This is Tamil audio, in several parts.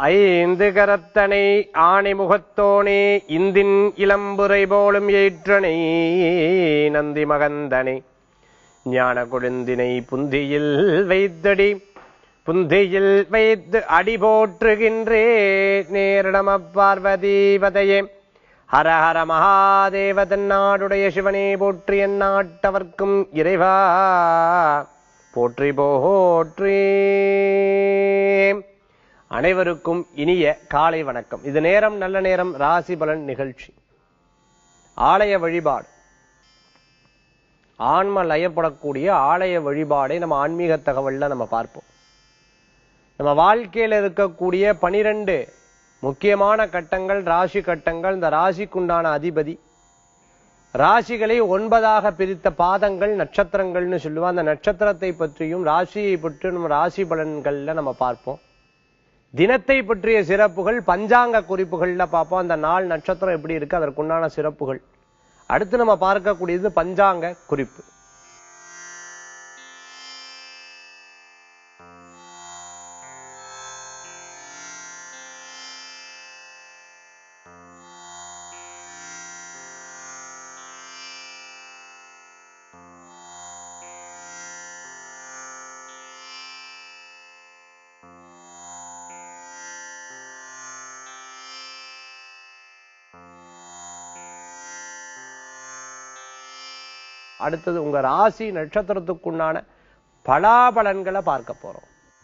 ஐந்து கரத்தனை ஆணை முகத்தோனே இந்தின் இளம்புரை போலும் ஏற்றனை நந்தி மகந்தனை ஞான கொழுந்தினை புந்தியில் வைத்தடி புந்தியில் வைத்து அடி போற்றுகின்றே நேரிடம பார்வதீவதையே ஹர ஹர மகாதேவ தென்னாடுடைய சிவனே போற்றி எந்நாட்டவர்க்கும் இறைவா போற்றி போற்றி அனைவருக்கும் இனிய காலை வணக்கம் இது நேரம் நல்ல நேரம் ராசி பலன் நிகழ்ச்சி ஆலய வழிபாடு ஆன்ம லயப்படக்கூடிய ஆலய வழிபாடை நம்ம ஆன்மீக தகவல்ல நம்ம பார்ப்போம் நம்ம வாழ்க்கையில இருக்கக்கூடிய பனிரெண்டு முக்கியமான கட்டங்கள் ராசி கட்டங்கள் இந்த ராசிக்குண்டான அதிபதி ராசிகளை ஒன்பதாக பிரித்த பாதங்கள் நட்சத்திரங்கள்னு சொல்லுவோம் அந்த நட்சத்திரத்தை பற்றியும் ராசியை பற்றியும் நம்ம ராசி பலன்கள்ல நம்ம பார்ப்போம் தினத்தை பற்றிய சிறப்புகள் பஞ்சாங்க குறிப்புகள்ல பார்ப்போம் அந்த நாள் நட்சத்திரம் எப்படி இருக்கு அதற்குண்டான சிறப்புகள் அடுத்து நம்ம பார்க்கக்கூடியது பஞ்சாங்க குறிப்பு அடுத்தது உங்க ராசி நட்சத்திரத்துக்குண்டான பலாபலன்களை பார்க்க போறோம்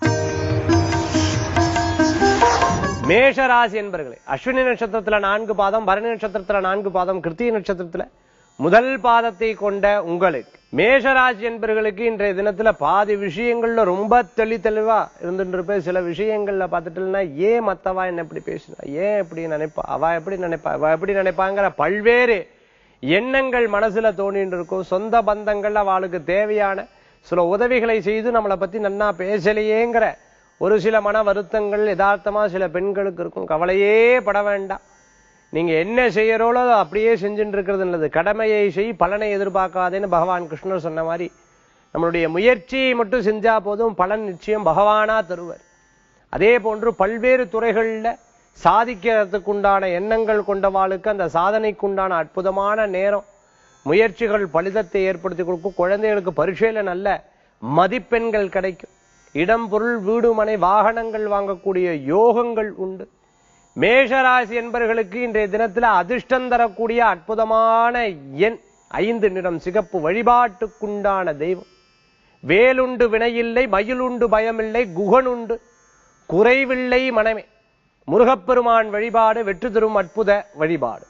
மேஷ ராசி என்பர்களே அஸ்வினி நட்சத்திரத்துல நான்கு பாதம் பரணி நட்சத்திரத்துல நான்கு பாதம் கிருத்திகை நட்சத்திரத்துல முதல் பாதத்தை கொண்ட உங்களுக்கு மேஷராசி என்பர்களுக்கு இன்றைய தினத்துல பாதி விஷயங்கள்ல ரொம்ப தெளி தெளிவா இருந்துட்டு இருப்பேன் சில விஷயங்கள்ல பார்த்துட்டுனா ஏன் மத்தவா என்ன இப்படி பேசுறா ஏன் இப்படி நினைப்பா அவ எப்படி நினைப்பா அவ எப்படி நினைப்பாங்கிற பல்வேறு எண்ணங்கள் மனசுல தோணிட்டு இருக்கும் சொந்த பந்தங்கள் அவளுக்கு தேவையான சில உதவிகளை செய்து நம்மளை பத்தி நன்னா பேசலையேங்கிற ஒரு சில மன வருத்தங்கள் யதார்த்தமா சில பெண்களுக்கு இருக்கும் கவலையே பட வேண்டாம் நீங்க என்ன செய்யறோளோ அதை அப்படியே செஞ்சுட்டு இருக்கிறது நல்லது கடமையை செய் பலனை எதிர்பார்க்காதேன்னு பகவான் கிருஷ்ணர் சொன்ன மாதிரி நம்மளுடைய முயற்சியை மட்டும் செஞ்சா போதும் பலன் நிச்சயம் பகவானா தருவர் அதே போன்று பல்வேறு துறைகள்ல சாதிக்கிறதுக்குண்டான எண்ணங்கள் கொண்டவாளுக்கு அந்த சாதனைக்குண்டான அற்புதமான நேரம் முயற்சிகள் பலிதத்தை ஏற்படுத்தி கொடுக்கும் குழந்தைகளுக்கு பரீட்சையில நல்ல மதிப்பெண்கள் கிடைக்கும் இடம் பொருள் வீடு மனை வாகனங்கள் வாங்கக்கூடிய யோகங்கள் உண்டு மேஷராசி என்பவர்களுக்கு இன்றைய தினத்துல அதிர்ஷ்டம் தரக்கூடிய அற்புதமான எண் ஐந்து நிறம் சிகப்பு வழிபாட்டுக்குண்டான தெய்வம் வேலுண்டு வினையில்லை மயிலுண்டு பயமில்லை குகனுண்டு குறைவில்லை மனமே முருகப்பெருமான் வழிபாடு வெற்றி தரும் அற்புத வழிபாடு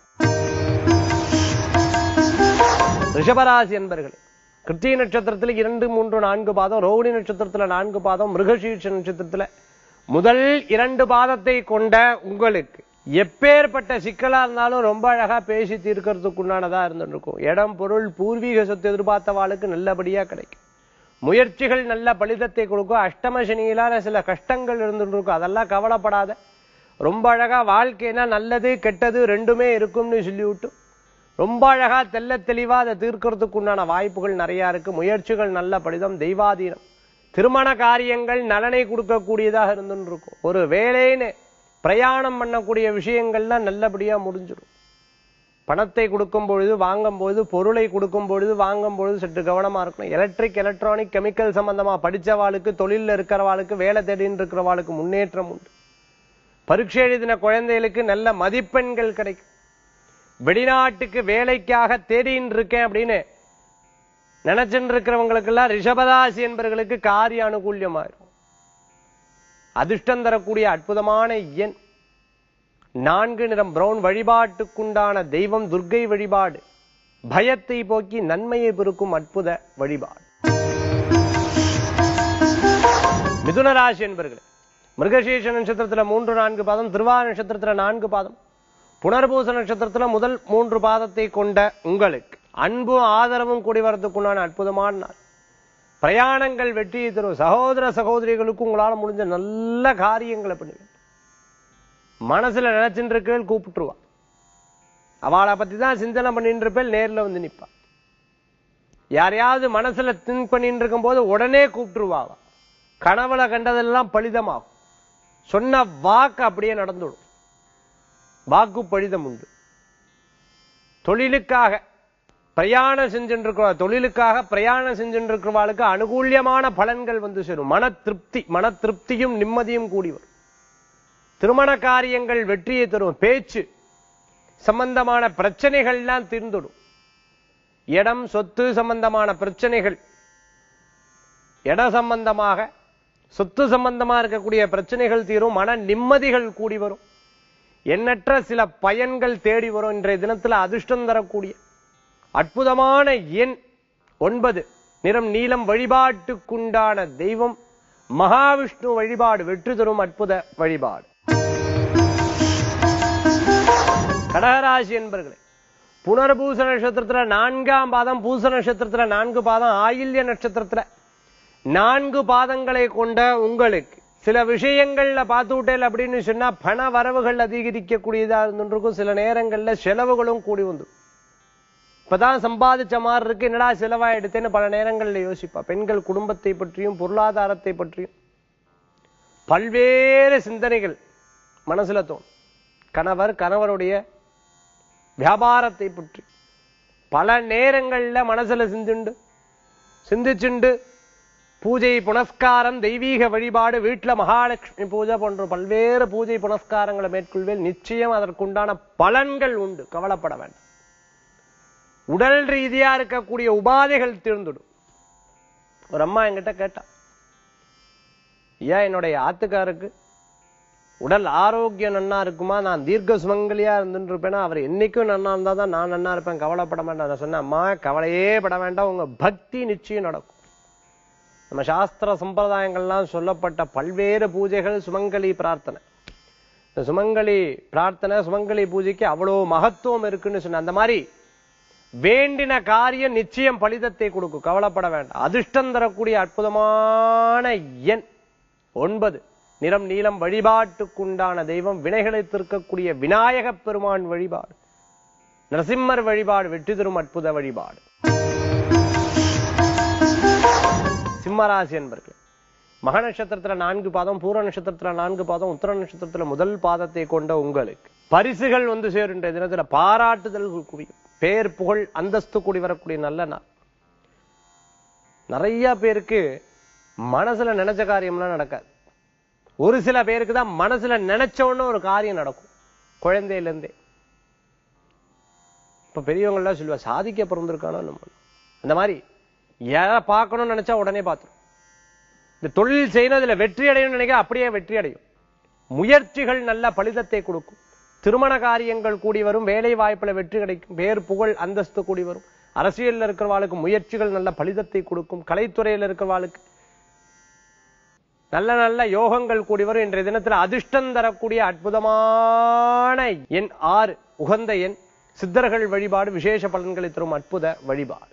ரிஷபராசி என்பர்களே கிருத்திய நட்சத்திரத்துல இரண்டு மூன்று நான்கு பாதம் ரோகிணி நட்சத்திரத்துல நான்கு பாதம் மிருகசீர்ஷ நட்சத்திரத்துல முதல் இரண்டு பாதத்தை கொண்ட உங்களுக்கு எப்பேற்பட்ட சிக்கலா இருந்தாலும் ரொம்ப அழகா பேசி தீர்க்கறதுக்கு உண்டானதா இருந்துருக்கும் இடம் பொருள் பூர்வீக சொத்து எதிர்பார்த்தவாளுக்கு நல்லபடியா கிடைக்கும் முயற்சிகள் நல்ல பலிதத்தை கொடுக்கும் அஷ்டம சனியிலான சில கஷ்டங்கள் இருந்துட்டு இருக்கும் அதெல்லாம் கவலைப்படாத ரொம்ப அழகா வாழ்க்கைனா நல்லது கெட்டது ரெண்டுமே இருக்கும்னு சொல்லிவிட்டு ரொம்ப அழகா தெல்ல தெளிவா அதை தீர்க்கறதுக்கு உண்டான வாய்ப்புகள் நிறைய இருக்கு முயற்சிகள் நல்ல பலிதம் தெய்வாதீனம் திருமண காரியங்கள் நலனை கொடுக்கக்கூடியதாக இருந்துன்னு இருக்கும் ஒரு வேலைன்னு பிரயாணம் பண்ணக்கூடிய விஷயங்கள்லாம் நல்லபடியா முடிஞ்சிடும் பணத்தை கொடுக்கும் பொழுது வாங்கும் பொழுது பொருளை கொடுக்கும் பொழுது வாங்கும் பொழுது சற்று கவனமா இருக்கணும் எலக்ட்ரிக் எலக்ட்ரானிக் கெமிக்கல் சம்பந்தமா படிச்சவாளுக்கு தொழில்ல இருக்கிறவாளுக்கு வேலை தேடின்னு இருக்கிறவாளுக்கு முன்னேற்றம் உண்டு பரீட்சை எழுதின குழந்தைகளுக்கு நல்ல மதிப்பெண்கள் கிடைக்கும் வெளிநாட்டுக்கு வேலைக்காக தேடின்னு இருக்கேன் அப்படின்னு நினைச்சுட்டு இருக்கிறவங்களுக்கு எல்லாம் ரிஷபதாசி என்பவர்களுக்கு காரிய அனுகூல்யமாயிரும் அதிர்ஷ்டம் தரக்கூடிய அற்புதமான எண் நான்கு நிறம் பிரவுன் வழிபாட்டுக்குண்டான தெய்வம் துர்க்கை வழிபாடு பயத்தை போக்கி நன்மையை பெருக்கும் அற்புத வழிபாடு மிதுன ராசி என்பர்களே மிருகசீஷ நட்சத்திரத்துல மூன்று நான்கு பாதம் திருவா நட்சத்திரத்துல நான்கு பாதம் புனர்பூச நட்சத்திரத்துல முதல் மூன்று பாதத்தை கொண்ட உங்களுக்கு அன்பும் ஆதரவும் கூடி வரதுக்குண்டான அற்புதமான நாள் பிரயாணங்கள் வெற்றியை தரும் சகோதர சகோதரிகளுக்கு உங்களால முடிஞ்ச நல்ல காரியங்களை பண்ணுவீங்க மனசுல நினைச்சுட்டு இருக்கேள் கூப்பிட்டுருவா அவளை பத்தி தான் சிந்தனை பண்ணிட்டு இருப்பேன் நேர்ல வந்து நிப்பா யாரையாவது மனசுல திங்க் பண்ணிட்டு இருக்கும் போது உடனே கூப்பிட்டுருவா அவ. கனவுல கண்டதெல்லாம் பலிதமாகும் சொன்ன வாக்கு அப்படியே நடந்துடும் வாக்கு பழிதம் உண்டு தொழிலுக்காக பிரயாணம் செஞ்சுட்டு தொழிலுக்காக பிரயாணம் செஞ்சுட்டு இருக்கிறவாளுக்கு அனுகூல்யமான பலன்கள் வந்து சேரும் மன திருப்தி மன திருப்தியும் நிம்மதியும் கூடி வரும் திருமண காரியங்கள் வெற்றியை தரும் பேச்சு சம்பந்தமான பிரச்சனைகள்லாம் தீர்ந்துடும் இடம் சொத்து சம்பந்தமான பிரச்சனைகள் இட சம்பந்தமாக சொத்து சம்பந்தமா இருக்கக்கூடிய பிரச்சனைகள் தீரும் மன நிம்மதிகள் கூடி வரும் எண்ணற்ற சில பயன்கள் தேடி வரும் இன்றைய தினத்துல அதிர்ஷ்டம் தரக்கூடிய அற்புதமான எண் ஒன்பது நிறம் நீலம் வழிபாட்டுக்குண்டான தெய்வம் மகாவிஷ்ணு வழிபாடு வெற்றி தரும் அற்புத வழிபாடு கடகராசி என்பர்களே புனர்பூச நட்சத்திரத்துல நான்காம் பாதம் பூச நட்சத்திரத்துல நான்கு பாதம் ஆயில்ய நட்சத்திரத்துல நான்கு பாதங்களை கொண்ட உங்களுக்கு சில விஷயங்கள்ல பார்த்து விட்டேல் அப்படின்னு சொன்னா பண வரவுகள் அதிகரிக்கக்கூடியதா இருந்துருக்கும் சில நேரங்கள்ல செலவுகளும் கூடி வந்து இப்பதான் சம்பாதிச்ச மாதிரி இருக்கு என்னடா செலவாயிடுத்தேன்னு பல நேரங்கள்ல யோசிப்பா பெண்கள் குடும்பத்தை பற்றியும் பொருளாதாரத்தை பற்றியும் பல்வேறு சிந்தனைகள் மனசுல தோணும் கணவர் கணவருடைய வியாபாரத்தை பற்றி பல நேரங்கள்ல மனசுல சிந்துண்டு சிந்திச்சுண்டு பூஜை புனஸ்காரம் தெய்வீக வழிபாடு வீட்டுல மகாலட்சுமி பூஜை போன்ற பல்வேறு பூஜை புனஸ்காரங்களை மேற்கொள்வேல் நிச்சயம் அதற்குண்டான பலன்கள் உண்டு கவலைப்பட வேண்டாம் உடல் ரீதியா இருக்கக்கூடிய உபாதைகள் தீர்ந்துடும் ஒரு அம்மா என்கிட்ட கேட்டா ஏன் என்னுடைய ஆத்துக்காருக்கு உடல் ஆரோக்கியம் நன்னா இருக்குமா நான் தீர்க்க சுமங்கலியா இருந்துட்டு இருப்பேனா அவர் என்னைக்கும் நன்னா இருந்தா தான் நான் நன்னா இருப்பேன் கவலைப்பட வேண்டாம் நான் சொன்னேன் அம்மா கவலையே பட வேண்டாம் உங்க பக்தி நிச்சயம் நடக்கும் நம்ம சாஸ்திர சம்பிரதாயங்கள்லாம் சொல்லப்பட்ட பல்வேறு பூஜைகள் சுமங்கலி பிரார்த்தனை இந்த சுமங்கலி பிரார்த்தனை சுமங்கலி பூஜைக்கு அவ்வளோ மகத்துவம் இருக்குன்னு சொன்ன அந்த மாதிரி வேண்டின காரியம் நிச்சயம் பலிதத்தை கொடுக்கும் கவலைப்பட வேண்டாம் அதிர்ஷ்டம் தரக்கூடிய அற்புதமான எண் ஒன்பது நிறம் நீலம் வழிபாட்டுக்குண்டான தெய்வம் வினைகளை தீர்க்கக்கூடிய விநாயகப் பெருமான் வழிபாடு நரசிம்மர் வழிபாடு வெற்றி தரும் அற்புத வழிபாடு சிம்மராசி என்பர்கள் மக நட்சத்திரத்துல நான்கு பாதம் பூர நட்சத்திரத்துல நான்கு பாதம் உத்தர நட்சத்திரத்துல முதல் பாதத்தை கொண்ட உங்களுக்கு பரிசுகள் வந்து சேரும் இன்றைய தினத்துல பாராட்டுதல்கள் குவியும் பேர் புகழ் அந்தஸ்து கூடி வரக்கூடிய நல்ல நாள் நிறைய பேருக்கு மனசுல நினைச்ச காரியம்லாம் நடக்காது ஒரு சில பேருக்கு தான் மனசுல நினைச்ச உடனே ஒரு காரியம் நடக்கும் குழந்தையில இருந்தே இப்ப பெரியவங்க எல்லாம் சொல்லுவா சாதிக்க பிறந்திருக்கானோ நம்ம அந்த மாதிரி எதை பார்க்கணும்னு நினைச்சா உடனே பார்த்துரும் இந்த தொழில் செய்யணும் இதுல வெற்றி அடையணும்னு நினைக்க அப்படியே வெற்றி அடையும் முயற்சிகள் நல்ல பலிதத்தை கொடுக்கும் திருமண காரியங்கள் கூடி வரும் வேலை வாய்ப்புல வெற்றி கிடைக்கும் பேர் புகழ் அந்தஸ்து கூடி வரும் அரசியல்ல இருக்கிறவாளுக்கு முயற்சிகள் நல்ல பலிதத்தை கொடுக்கும் கலைத்துறையில இருக்கிறவாளுக்கு நல்ல நல்ல யோகங்கள் கூடி வரும் இன்றைய தினத்துல அதிர்ஷ்டம் தரக்கூடிய அற்புதமான எண் ஆறு உகந்த எண் சித்தர்கள் வழிபாடு விசேஷ பலன்களை தரும் அற்புத வழிபாடு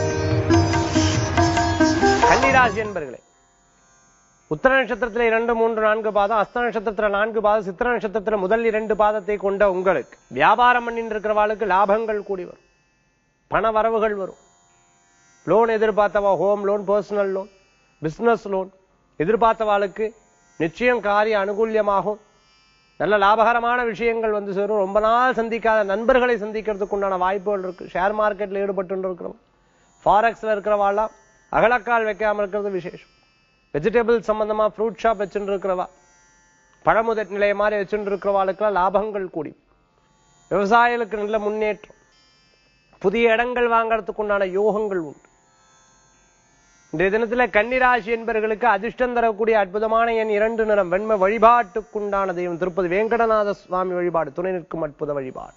கன்னிராசி என்பர்களே உத்தர நட்சத்திரத்துல இரண்டு மூன்று நான்கு பாதம் அஸ்த நட்சத்திரத்துல நான்கு பாதம் சித்திர நட்சத்திரத்துல முதல் இரண்டு பாதத்தை கொண்ட உங்களுக்கு வியாபாரம் பண்ணிட்டு இருக்கிறவாளுக்கு லாபங்கள் கூடி வரும் பண வரவுகள் வரும் லோன் எதிர்பார்த்தவா home loan personal loan business loan எதிர்பார்த்தவாளுக்கு நிச்சயம் காரிய அனுகூல்யமாகும் நல்ல லாபகரமான விஷயங்கள் வந்து சேரும் ரொம்ப நாள் சந்திக்காத நண்பர்களை சந்திக்கிறதுக்கு உண்டான வாய்ப்புகள் இருக்கு ஷேர் மார்க்கெட்ல ஈடுபட்டு இருக்கிறோம் ஃபாரெக்ஸ்ல இருக்கிறவாள்லாம் அகலக்கால் வைக்காம இருக்கிறது விசேஷம் வெஜிடபிள் சம்பந்தமா ஃப்ரூட் ஷாப் வச்சுட்டு இருக்கிறவா பழமுதற் நிலைய மாதிரி வச்சுட்டு இருக்கிறவாளுக்கெல்லாம் லாபங்கள் கூடி விவசாயிகளுக்கு நல்ல முன்னேற்றம் புதிய இடங்கள் வாங்கறதுக்கு உண்டான யோகங்கள் உண்டு இன்றைய தினத்துல கன்னிராசி என்பவர்களுக்கு அதிர்ஷ்டம் தரக்கூடிய அற்புதமான எண் இரண்டு நிறம் வெண்மை வழிபாட்டுக்குண்டான தெய்வம் திருப்பதி வேங்கடநாத சுவாமி வழிபாடு துணை நிற்கும் அற்புத வழிபாடு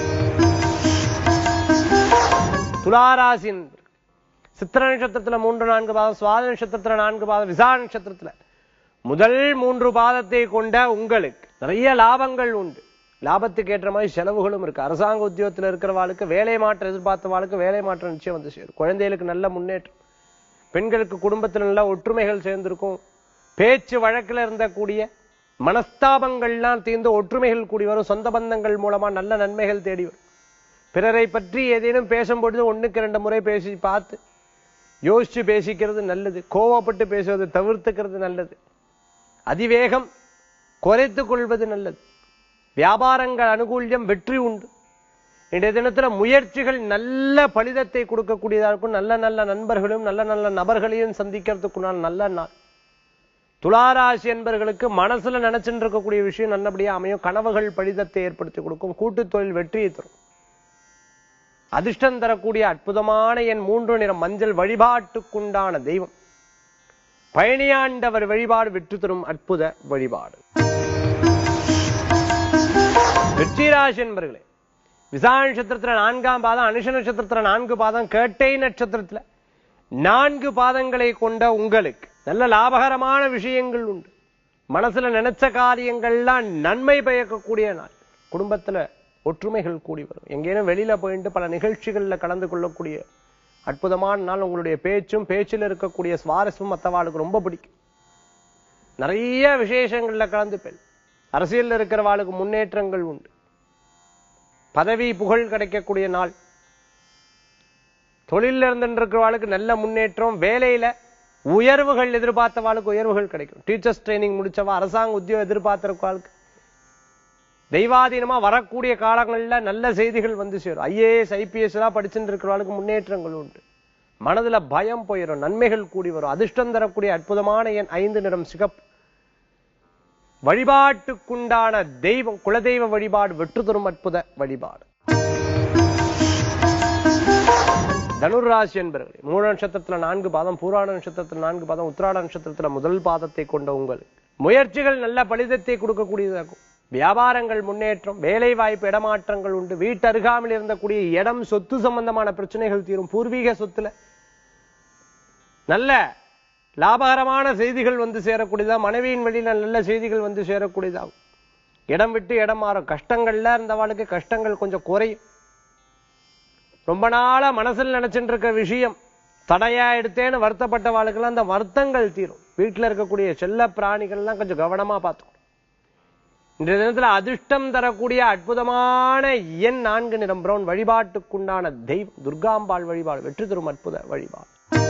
துளாராசி என்பவர்கள் சித்திர நட்சத்திரத்துல மூன்று நான்கு பாதம் சுவாத நட்சத்திரத்துல நான்கு பாதம் விசா நட்சத்திரத்துல முதல் மூன்று பாதத்தை கொண்ட உங்களுக்கு நிறைய லாபங்கள் உண்டு லாபத்துக்கு ஏற்ற மாதிரி செலவுகளும் இருக்கு அரசாங்க உத்தியோகத்துல இருக்கிறவாளுக்கு வேலை மாற்றம் எதிர்பார்த்தவாளுக்கு வேலை மாற்றம் நிச்சயம் வந்து சேரும் குழந்தைகளுக்கு நல்ல முன்னேற்றம் பெண்களுக்கு குடும்பத்துல நல்ல ஒற்றுமைகள் சேர்ந்திருக்கும் பேச்சு வழக்குல இருந்தக்கூடிய மனஸ்தாபங்கள்லாம் தீர்ந்து ஒற்றுமைகள் கூடி வரும் சொந்த பந்தங்கள் மூலமா நல்ல நன்மைகள் தேடி வரும் பிறரை பற்றி ஏதேனும் பேசும்பொழுது ஒண்ணுக்கு ரெண்டு முறை பேசி பார்த்து யோசிச்சு பேசிக்கிறது நல்லது கோவப்பட்டு பேசுவது தவிர்த்துக்கிறது நல்லது அதிவேகம் குறைத்துக் கொள்வது நல்லது வியாபாரங்கள் அனுகூல்யம் வெற்றி உண்டு இன்றைய தினத்துல முயற்சிகள் நல்ல பலிதத்தை கொடுக்கக்கூடியதா இருக்கும் நல்ல நல்ல நண்பர்களும் நல்ல நல்ல நபர்களையும் சந்திக்கிறதுக்குண்டான நல்ல நாள் துளாராசி என்பர்களுக்கு மனசுல நினைச்சுட்டு இருக்கக்கூடிய விஷயம் நல்லபடியா அமையும் கனவுகள் பலிதத்தை ஏற்படுத்தி கொடுக்கும் கூட்டுத் தொழில் வெற்றியை தரும் அதிர்ஷ்டம் தரக்கூடிய அற்புதமான என் மூன்று நிறம் மஞ்சள் வழிபாட்டுக்குண்டான தெய்வம் பயணியாண்டவர் வழிபாடு வெற்றி தரும் அற்புத வழிபாடு வெற்றிராசி என்பர்களே விசா நட்சத்திரத்துல நான்காம் பாதம் அனுஷ நட்சத்திரத்துல நான்கு பாதம் கேட்டை நட்சத்திரத்துல நான்கு பாதங்களை கொண்ட உங்களுக்கு நல்ல லாபகரமான விஷயங்கள் உண்டு மனசுல நினைச்ச காரியங்கள்லாம் நன்மை பயக்கக்கூடிய நாள் குடும்பத்துல ஒற்றுமைகள் கூடி வரும் எங்கேயும் வெளியில போயிட்டு பல நிகழ்ச்சிகள்ல கலந்து கொள்ளக்கூடிய அற்புதமான நாள் உங்களுடைய பேச்சும் பேச்சில் இருக்கக்கூடிய சுவாரஸ்யம் மற்றவாளுக்கு ரொம்ப பிடிக்கும் நிறைய விசேஷங்கள்ல கலந்துப்பேன் அரசியல்ல இருக்கிறவாளுக்கு முன்னேற்றங்கள் உண்டு பதவி புகழ் கிடைக்கக்கூடிய நாள் தொழில இருந்துட்டு இருக்கிறவாளுக்கு நல்ல முன்னேற்றம் வேலையில உயர்வுகள் எதிர்பார்த்தவாளுக்கு உயர்வுகள் கிடைக்கும் டீச்சர்ஸ் ட்ரைனிங் முடிச்சவா அரசாங்க உத்தியோகம் எதிர்பார்த்திருக்கவாளுக்கு தெய்வாதீனமா வரக்கூடிய காலங்கள்ல நல்ல செய்திகள் வந்து சேரும் ஐஏஎஸ் ஐபிஎஸ் எல்லாம் படிச்சுட்டு இருக்கிறவளுக்கு முன்னேற்றங்கள் உண்டு மனதுல பயம் போயிடும் நன்மைகள் கூடி வரும் அதிர்ஷ்டம் தரக்கூடிய அற்புதமான என் ஐந்து நிறம் சிகப்பு வழிபாட்டுக்குண்டான தெய்வம் குலதெய்வ வழிபாடு வெற்றி தரும் அற்புத வழிபாடு தனுராசி என்பர்களே மூல நட்சத்திரத்துல நான்கு பாதம் பூராட நட்சத்திரத்துல நான்கு பாதம் உத்திராட நட்சத்திரத்துல முதல் பாதத்தை கொண்ட உங்களுக்கு முயற்சிகள் நல்ல பலிதத்தை கொடுக்கக்கூடியதாகும் வியாபாரங்கள் முன்னேற்றம் வேலை வாய்ப்பு இடமாற்றங்கள் உண்டு வீட்டு அருகாமையில் இருந்தக்கூடிய இடம் சொத்து சம்பந்தமான பிரச்சனைகள் தீரும் பூர்வீக சொத்துல நல்ல லாபகரமான செய்திகள் வந்து சேரக்கூடியதா மனைவியின் வழியில நல்ல செய்திகள் வந்து சேரக்கூடியதாகும் இடம் விட்டு இடம் மாறும் கஷ்டங்கள்ல இருந்தவாளுக்கு கஷ்டங்கள் கொஞ்சம் குறையும் ரொம்ப நாளா மனசுல நினைச்சுட்டு இருக்க விஷயம் தடையா எடுத்தேன்னு வருத்தப்பட்ட வாழ்க்கெல்லாம் அந்த வருத்தங்கள் தீரும் வீட்டுல இருக்கக்கூடிய செல்ல பிராணிகள்லாம் கொஞ்சம் கவனமா பார்த்துக்கணும் இன்றைய தினத்துல அதிர்ஷ்டம் தரக்கூடிய அற்புதமான எண் நான்கு நிறம் பிரவுன் வழிபாட்டுக்குண்டான தெய்வம் துர்காம்பாள் வழிபாடு வெற்றி தரும் அற்புத வழிபாடு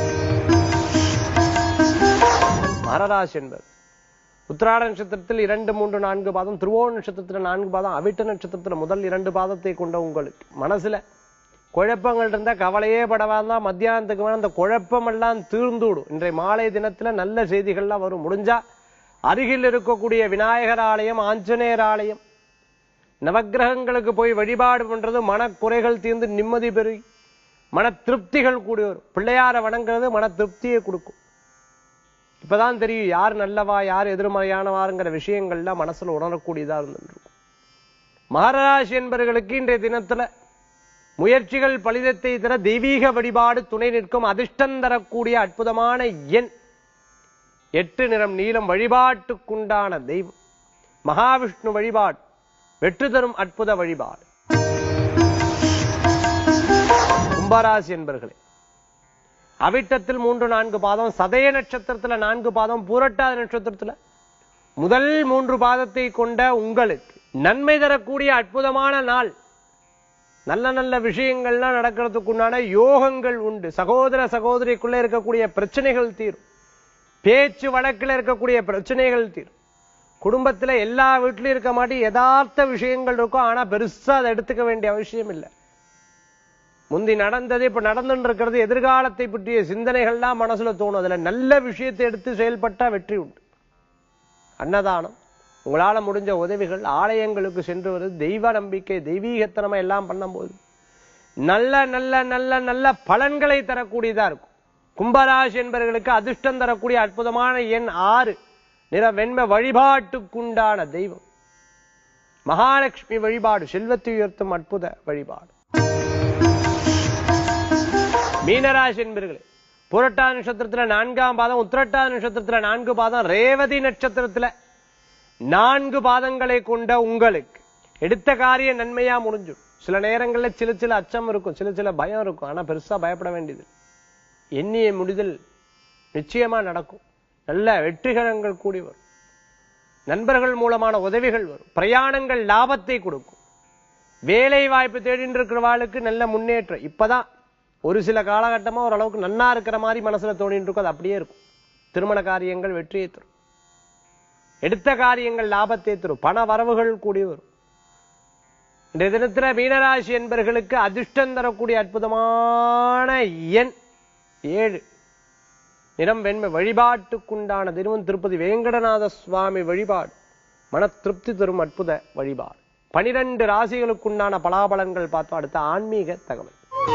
மரராசி என்பது உத்திராட நட்சத்திரத்தில் இரண்டு மூன்று நான்கு பாதம் திருவோண நட்சத்திரத்துல நான்கு பாதம் அவிட்ட நட்சத்திரத்துல முதல் இரண்டு பாதத்தை கொண்ட உங்களுக்கு மனசுல குழப்பங்கள் இருந்தா கவலையே படவாதான் மத்தியானத்துக்கு மேல அந்த குழப்பம் எல்லாம் தீர்ந்துடும் இன்றைய மாலை தினத்துல நல்ல செய்திகள்லாம் வரும் முடிஞ்சா அருகில் இருக்கக்கூடிய விநாயகர் ஆலயம் ஆஞ்சநேயர் ஆலயம் நவக்கிரகங்களுக்கு போய் வழிபாடு பண்றது மனக்குறைகள் தீர்ந்து நிம்மதி பெருகி மன திருப்திகள் கூடி வரும் பிள்ளையார வணங்குறது மன திருப்தியை கொடுக்கும் இப்பதான் தெரியும் யார் நல்லவா யார் எதிர்மறையானவாருங்கிற விஷயங்கள்லாம் மனசுல உணரக்கூடியதா இருந்துருக்கும் மகராசி என்பவர்களுக்கு இன்றைய தினத்துல முயற்சிகள் பலிதத்தை தர தெய்வீக வழிபாடு துணை நிற்கும் அதிர்ஷ்டம் தரக்கூடிய அற்புதமான எண் எட்டு நிறம் நீலம் வழிபாட்டுக்குண்டான தெய்வம் மகாவிஷ்ணு வழிபாடு வெற்றி தரும் அற்புத வழிபாடு கும்பராசி என்பர்களே அவிட்டத்தில் மூன்று நான்கு பாதம் சதய நட்சத்திரத்துல நான்கு பாதம் பூரட்டாத நட்சத்திரத்துல முதல் மூன்று பாதத்தை கொண்ட உங்களுக்கு நன்மை தரக்கூடிய அற்புதமான நாள் நல்ல நல்ல விஷயங்கள்லாம் நடக்கிறதுக்குண்டான யோகங்கள் உண்டு சகோதர சகோதரிக்குள்ள இருக்கக்கூடிய பிரச்சனைகள் தீரும் பேச்சு வழக்கில் இருக்கக்கூடிய பிரச்சனைகள் தீரும் குடும்பத்துல எல்லா வீட்லயும் இருக்க மாட்டி யதார்த்த விஷயங்கள் இருக்கும் ஆனா பெருசா அதை எடுத்துக்க வேண்டிய அவசியம் இல்லை முந்தி நடந்தது இப்ப நடந்துட்டு இருக்கிறது எதிர்காலத்தை பற்றிய சிந்தனைகள்லாம் மனசுல தோணும் அதுல நல்ல விஷயத்தை எடுத்து செயல்பட்டா வெற்றி உண்டு அன்னதானம் உங்களால முடிஞ்ச உதவிகள் ஆலயங்களுக்கு சென்று வருது தெய்வ நம்பிக்கை தெய்வீகத்தனமா எல்லாம் பண்ணும்போது நல்ல நல்ல நல்ல நல்ல பலன்களை தரக்கூடியதா இருக்கும் கும்பராசி என்பவர்களுக்கு அதிர்ஷ்டம் தரக்கூடிய அற்புதமான எண் ஆறு நிற வெண்மை வழிபாட்டுக்குண்டான தெய்வம் மகாலட்சுமி வழிபாடு செல்வத்தை உயர்த்தும் அற்புத வழிபாடு மீனராசி என்பர்களே புரட்டா நட்சத்திரத்துல நான்காம் பாதம் உத்திரட்டா நட்சத்திரத்துல நான்கு பாதம் ரேவதி நட்சத்திரத்துல நான்கு பாதங்களை கொண்ட உங்களுக்கு எடுத்த காரியம் நன்மையா முடிஞ்சும் சில நேரங்கள்ல சில சில அச்சம் இருக்கும் சில சில பயம் இருக்கும் ஆனா பெருசா பயப்பட வேண்டியது எண்ணிய முடிதல் நிச்சயமா நடக்கும் நல்ல வெற்றிகரங்கள் கூடி வரும் நண்பர்கள் மூலமான உதவிகள் வரும் பிரயாணங்கள் லாபத்தை கொடுக்கும் வேலை வாய்ப்பு தேடிட்டு இருக்கிறவாளுக்கு நல்ல முன்னேற்றம் இப்பதான் ஒரு சில காலகட்டமா ஓரளவுக்கு நன்னா இருக்கிற மாதிரி மனசுல தோணிட்டு இருக்கும் அது அப்படியே இருக்கும் திருமண காரியங்கள் வெற்றியை தரும் எடுத்த காரியங்கள் லாபத்தை தரும் பண வரவுகள் கூடி வரும் இன்றைய தினத்துல மீனராசி என்பர்களுக்கு அதிர்ஷ்டம் தரக்கூடிய அற்புதமான எண் ஏழு நிறம் வெண்மை வழிபாட்டுக்குண்டான தினமும் திருப்பதி வேங்கடநாத சுவாமி வழிபாடு மன திருப்தி தரும் அற்புத வழிபாடு பனிரெண்டு ராசிகளுக்குண்டான பலாபலன்கள் பார்த்தோம் அடுத்த ஆன்மீக தகவல்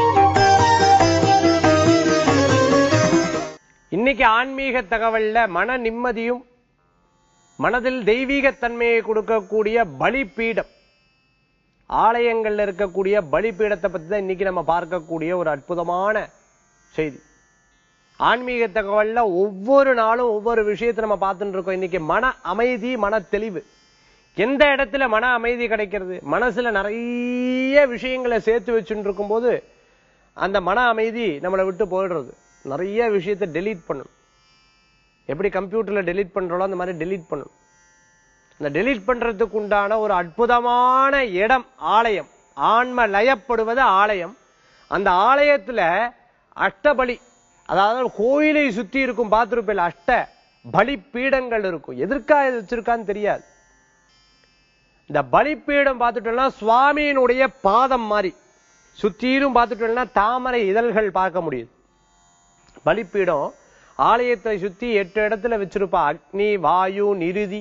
இன்னைக்கு ஆன்மீக தகவல்ல மன நிம்மதியும் மனதில் தெய்வீகத் தன்மையை கொடுக்கக்கூடிய பலிபீடம் ஆலயங்கள்ல இருக்கக்கூடிய பலிபீடத்தை பத்தி தான் இன்னைக்கு நம்ம பார்க்கக்கூடிய ஒரு அற்புதமான செய்தி ஆன்மீக தகவல்ல ஒவ்வொரு நாளும் ஒவ்வொரு விஷயத்தை நம்ம பார்த்துட்டு இருக்கோம் இன்னைக்கு மன அமைதி மன தெளிவு எந்த இடத்துல மன அமைதி கிடைக்கிறது மனசுல நிறைய விஷயங்களை சேர்த்து வச்சுட்டு இருக்கும்போது அந்த மன அமைதி நம்மளை விட்டு போயிடுறது நிறைய விஷயத்தை டெலீட் பண்ணணும் எப்படி கம்ப்யூட்டர்ல டெலீட் பண்றோமோ அந்த மாதிரி டெலீட் பண்ணணும் இந்த டெலீட் பண்றதுக்கு உண்டான ஒரு அற்புதமான இடம் ஆலயம் ஆன்ம லயப்படுவது ஆலயம் அந்த ஆலயத்துல அஷ்டபலி அதாவது கோயிலை சுத்தி இருக்கும் பார்த்திருப்பேன் அஷ்ட பலி பீடங்கள் இருக்கும் எதற்காக இது வச்சிருக்கான்னு தெரியாது இந்த பலிப்பீடம் பார்த்துட்டோம்னா சுவாமியினுடைய பாதம் மாதிரி சுத்தீரும் பார்த்துட்டோம்னா தாமரை இதழ்கள் பார்க்க முடியுது பலிப்பீடம் ஆலயத்தை சுத்தி எட்டு இடத்துல வச்சிருப்பா அக்னி வாயு நிருதி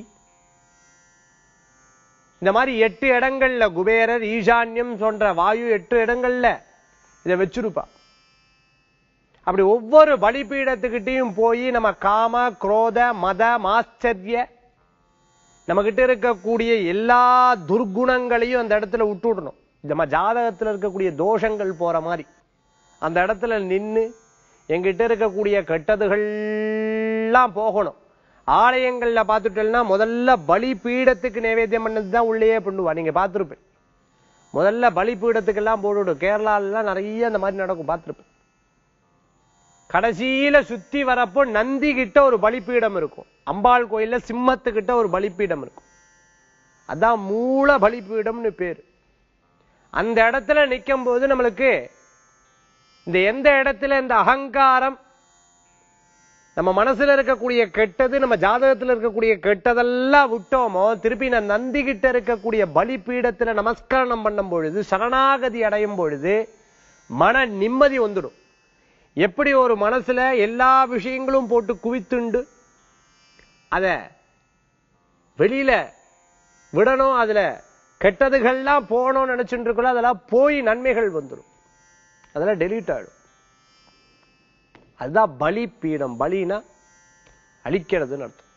இந்த மாதிரி எட்டு இடங்கள்ல குபேரர் ஈசான்யம் போன்ற வாயு எட்டு இடங்கள்ல இதை வச்சிருப்பா அப்படி ஒவ்வொரு பலிபீடத்துக்கிட்டையும் போய் நம்ம காம குரோத மத மாச்சரிய நம்ம கிட்ட இருக்கக்கூடிய எல்லா துர்குணங்களையும் அந்த இடத்துல விட்டு விடணும் நம்ம ஜாதகத்துல இருக்கக்கூடிய தோஷங்கள் போற மாதிரி அந்த இடத்துல நின்னு எங்கிட்ட இருக்கக்கூடிய கெட்டதுகள்லாம் போகணும் ஆலயங்கள்ல பார்த்துட்டோம்னா முதல்ல பலி பீடத்துக்கு நைவேத்தியம் பண்ணது தான் உள்ளேயே பண்ணுவா நீங்க பார்த்திருப்பேன் முதல்ல பலி பீடத்துக்கெல்லாம் போட்டுவிடும் கேரளாலாம் நிறைய அந்த மாதிரி நடக்கும் பார்த்திருப்பேன் கடைசியில சுத்தி வரப்போ நந்தி கிட்ட ஒரு பலிப்பீடம் இருக்கும் அம்பாள் கோயில்ல சிம்மத்துக்கிட்ட ஒரு பலிப்பீடம் இருக்கும் அதான் மூல பலிப்பீடம்னு பேரு அந்த இடத்துல நிற்கும் போது நம்மளுக்கு இந்த எந்த இடத்துல இந்த அகங்காரம் நம்ம மனசுல இருக்கக்கூடிய கெட்டது நம்ம ஜாதகத்துல இருக்கக்கூடிய கெட்டதெல்லாம் விட்டோமோ திருப்பி நான் நந்தி கிட்ட இருக்கக்கூடிய பலிபீடத்துல நமஸ்கரணம் பண்ணும் பொழுது சரணாகதி அடையும் பொழுது மன நிம்மதி வந்துடும் எப்படி ஒரு மனசுல எல்லா விஷயங்களும் போட்டு குவித்துண்டு அத வெளியில விடணும் அதுல கெட்டதுகள்லாம் போகணும்னு நினைச்சுட்டு இருக்கோம் அதெல்லாம் போய் நன்மைகள் வந்துடும் அதெல்லாம் டெலீட் ஆயிடும் அதுதான் பலி பீடம் பலினா அழிக்கிறதுன்னு அர்த்தம்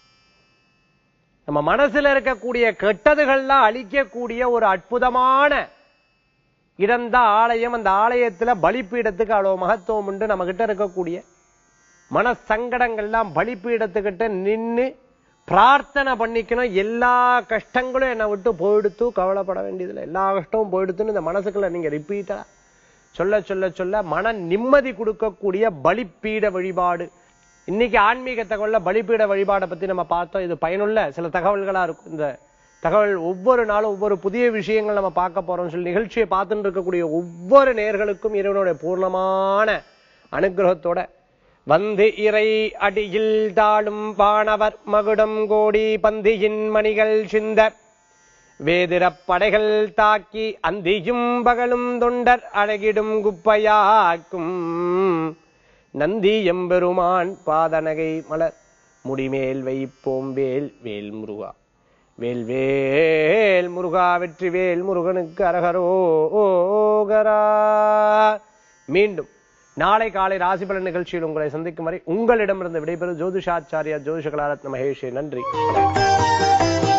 நம்ம மனசுல இருக்கக்கூடிய கெட்டதுகள்லாம் அழிக்கக்கூடிய ஒரு அற்புதமான இடம்தான் ஆலயம் அந்த ஆலயத்துல பலிப்பீடத்துக்கு அவ்வளவு மகத்துவம் உண்டு நம்ம கிட்ட இருக்கக்கூடிய மன சங்கடங்கள்லாம் பலிப்பீடத்துக்கிட்ட நின்னு பிரார்த்தனை பண்ணிக்கணும் எல்லா கஷ்டங்களும் என்னை விட்டு போயிடுத்து கவலைப்பட வேண்டியதில்லை எல்லா கஷ்டமும் போயிடுத்துன்னு இந்த மனசுக்குள்ள நீங்க ரிப்பீட்டா சொல்ல சொல்ல சொல்ல மன நிம்மதி கொடுக்கக்கூடிய பலிப்பீட வழிபாடு இன்னைக்கு ஆன்மீக தகவல்ல பலிப்பீட வழிபாடை பத்தி நம்ம பார்த்தோம் இது பயனுள்ள சில தகவல்களா இருக்கும் இந்த தகவல் ஒவ்வொரு நாளும் ஒவ்வொரு புதிய விஷயங்கள் நம்ம பார்க்க போறோம் சொல்லி நிகழ்ச்சியை பார்த்துட்டு இருக்கக்கூடிய ஒவ்வொரு நேர்களுக்கும் இறைவனுடைய பூர்ணமான அனுகிரகத்தோட வந்து இறை அடியில் தாழும் வானவர் மகுடம் கோடி பந்தியின் மணிகள் சிந்த வேதிரப் படைகள் தாக்கி அந்தியும் பகலும் தொண்டர் அழகிடும் குப்பையாக்கும் நந்தி எம்பெருமான் பாதனகை மலர் முடிமேல் வைப்போம் வேல் வேல் முருகா வேல் வேல் முருகா வெற்றி வேல் முருகனுக்கு அரகரோகரா மீண்டும் நாளை காலை ராசி பலன் நிகழ்ச்சியில் உங்களை சந்திக்கும் வரை உங்களிடமிருந்து விடைபெறும் ஜோதிஷாச்சாரியா ஜோதிஷ கலாரத்ன மகேஷே நன்றி வணக்கம்.